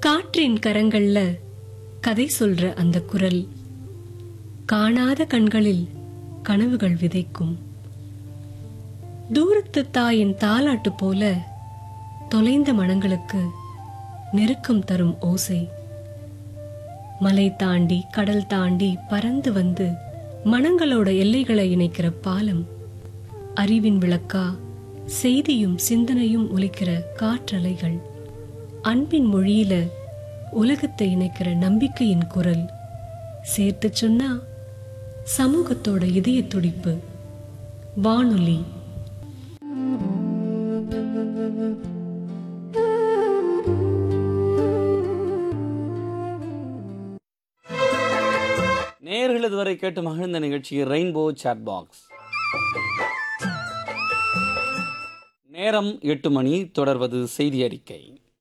காற்றின் கரங்கள்ல கதை சொல்ற அந்த குரல் காணாத கண்களில் கனவுகள் விதைக்கும் தூரத்து தாயின் தாலாட்டு போல தொலைந்த மனங்களுக்கு நெருக்கம் தரும் ஓசை மலை தாண்டி கடல் தாண்டி பறந்து வந்து மனங்களோட எல்லைகளை இணைக்கிற பாலம் அறிவின் விளக்கா செய்தியும் சிந்தனையும் ஒலிக்கிற காற்றலைகள் அன்பின் மொழியில உலகத்தை இணைக்கிற நம்பிக்கையின் குரல் சேர்த்து சொன்னா சமூகத்தோட இதய துடிப்பு வானொலி நேர்கள் இதுவரை கேட்டு மகிழ்ந்த நிகழ்ச்சி ரெயின்போ சாட் பாக்ஸ் நேரம் எட்டு மணி தொடர்வது செய்தி அறிக்கை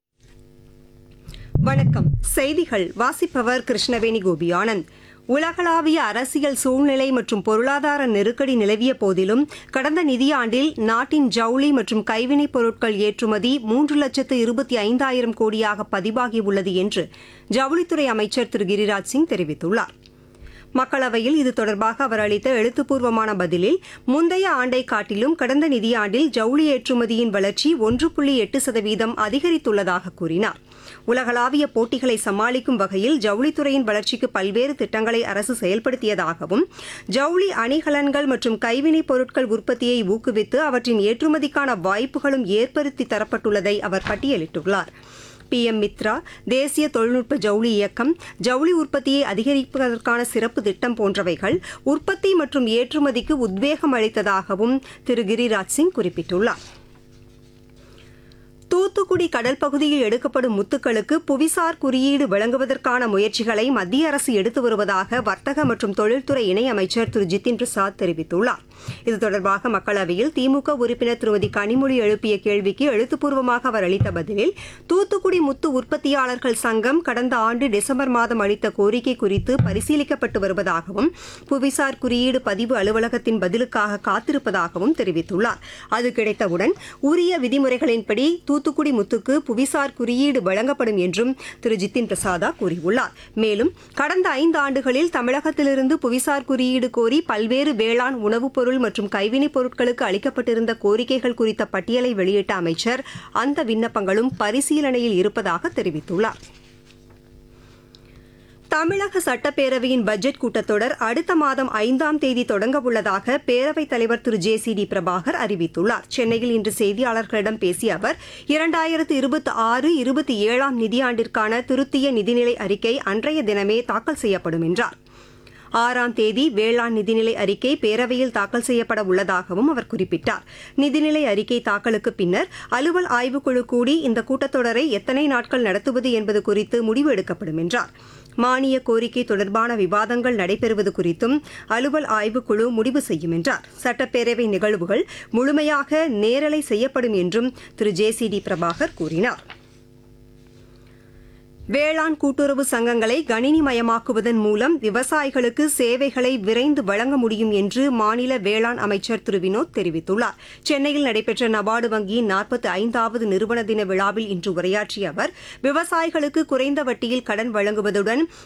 வணக்கம் செய்திகள் வாசிப்பவர் கிருஷ்ணவேணி கோபி ஆனந்த் உலகளாவிய அரசியல் சூழ்நிலை மற்றும் பொருளாதார நெருக்கடி நிலவிய போதிலும் கடந்த நிதியாண்டில் நாட்டின் ஜவுளி மற்றும் கைவினைப் பொருட்கள் ஏற்றுமதி மூன்று லட்சத்து இருபத்தி ஐந்தாயிரம் கோடியாக பதிவாகியுள்ளது என்று ஜவுளித்துறை அமைச்சர் திரு கிரிராஜ் சிங் தெரிவித்துள்ளார் மக்களவையில் இது தொடர்பாக அவர் அளித்த எழுத்துப்பூர்வமான பதிலில் முந்தைய ஆண்டை காட்டிலும் கடந்த நிதியாண்டில் ஜவுளி ஏற்றுமதியின் வளர்ச்சி ஒன்று புள்ளி எட்டு சதவீதம் அதிகரித்துள்ளதாக கூறினார் உலகளாவிய போட்டிகளை சமாளிக்கும் வகையில் ஜவுளித்துறையின் வளர்ச்சிக்கு பல்வேறு திட்டங்களை அரசு செயல்படுத்தியதாகவும் ஜவுளி அணிகலன்கள் மற்றும் கைவினைப் பொருட்கள் உற்பத்தியை ஊக்குவித்து அவற்றின் ஏற்றுமதிக்கான வாய்ப்புகளும் ஏற்படுத்தி தரப்பட்டுள்ளதை அவர் பட்டியலிட்டுள்ளார் பிஎம் மித்ரா தேசிய தொழில்நுட்ப ஜவுளி இயக்கம் ஜவுளி உற்பத்தியை அதிகரிப்பதற்கான சிறப்பு திட்டம் போன்றவைகள் உற்பத்தி மற்றும் ஏற்றுமதிக்கு உத்வேகம் அளித்ததாகவும் திரு கிரிராஜ் சிங் குறிப்பிட்டுள்ளார் தூத்துக்குடி கடல் பகுதியில் எடுக்கப்படும் முத்துக்களுக்கு புவிசார் குறியீடு வழங்குவதற்கான முயற்சிகளை மத்திய அரசு எடுத்து வருவதாக வர்த்தக மற்றும் தொழில்துறை இணையமைச்சர் திரு ஜிதின் பிரசாத் தெரிவித்துள்ளார் இது தொடர்பாக மக்களவையில் திமுக உறுப்பினர் திருமதி கனிமொழி எழுப்பிய கேள்விக்கு எழுத்துப்பூர்வமாக அவர் அளித்த பதிலில் தூத்துக்குடி முத்து உற்பத்தியாளர்கள் சங்கம் கடந்த ஆண்டு டிசம்பர் மாதம் அளித்த கோரிக்கை குறித்து பரிசீலிக்கப்பட்டு வருவதாகவும் புவிசார் குறியீடு பதிவு அலுவலகத்தின் பதிலுக்காக காத்திருப்பதாகவும் தெரிவித்துள்ளார் அது கிடைத்தவுடன் உரிய விதிமுறைகளின்படி தூத்துக்குடி முத்துக்கு புவிசார் குறியீடு வழங்கப்படும் என்றும் திரு ஜித்தின் பிரசாதா கூறியுள்ளார் மேலும் கடந்த ஐந்து ஆண்டுகளில் தமிழகத்திலிருந்து புவிசார் குறியீடு கோரி பல்வேறு வேளாண் உணவுப் பொருள் மற்றும் கைவினைப் பொருட்களுக்கு அளிக்கப்பட்டிருந்த கோரிக்கைகள் குறித்த பட்டியலை வெளியிட்ட அமைச்சர் அந்த விண்ணப்பங்களும் பரிசீலனையில் இருப்பதாக தெரிவித்துள்ளார் தமிழக சட்டப்பேரவையின் பட்ஜெட் கூட்டத்தொடர் அடுத்த மாதம் ஐந்தாம் தேதி தொடங்க உள்ளதாக பேரவைத் தலைவர் Thiru J C D Prabhakar அறிவித்துள்ளார் சென்னையில் இன்று செய்தியாளர்களிடம் பேசிய அவர் இரண்டாயிரத்து இருபத்தி ஆறு இருபத்தி ஏழாம் நிதியாண்டிற்கான திருத்திய நிதிநிலை அறிக்கை அன்றைய தினமே தாக்கல் செய்யப்படும் என்றார் ஆறாம் தேதி வேளாண் நிதிநிலை அறிக்கை பேரவையில் தாக்கல் செய்யப்பட உள்ளதாகவும் அவர் குறிப்பிட்டார் நிதிநிலை அறிக்கை தாக்கலுக்கு பின்னர் அலுவல் ஆய்வுக்குழு கூடி இந்த கூட்டத்தொடரை எத்தனை நாட்கள் நடத்துவது என்பது குறித்து முடிவு எடுக்கப்படும் என்றார் மானிய கோரிக்கை தொடர்பான விவாதங்கள் நடைபெறுவது குறித்தும் அலுவல் ஆய்வுக்குழு முடிவு செய்யும் என்றார் சட்டப்பேரவை நிகழ்வுகள் முழுமையாக நேரலை செய்யப்படும் என்றும் Thiru J C D Prabhakar கூறினார் வேளாண் கூட்டுறவு சங்கங்களை கணினிமயமாக்குவதன் மூலம் விவசாயிகளுக்கு சேவைகளை விரைந்து வழங்க முடியும் என்று மாநில வேளாண் அமைச்சர் திரு வினோத் தெரிவித்துள்ளார் சென்னையில் நடைபெற்ற நபார்டு வங்கியின் நாற்பத்தி ஐந்தாவது நிறுவன தின விழாவில் இன்று உரையாற்றிய அவர் விவசாயிகளுக்கு குறைந்த வட்டியில் கடன் வழங்குவதுடன்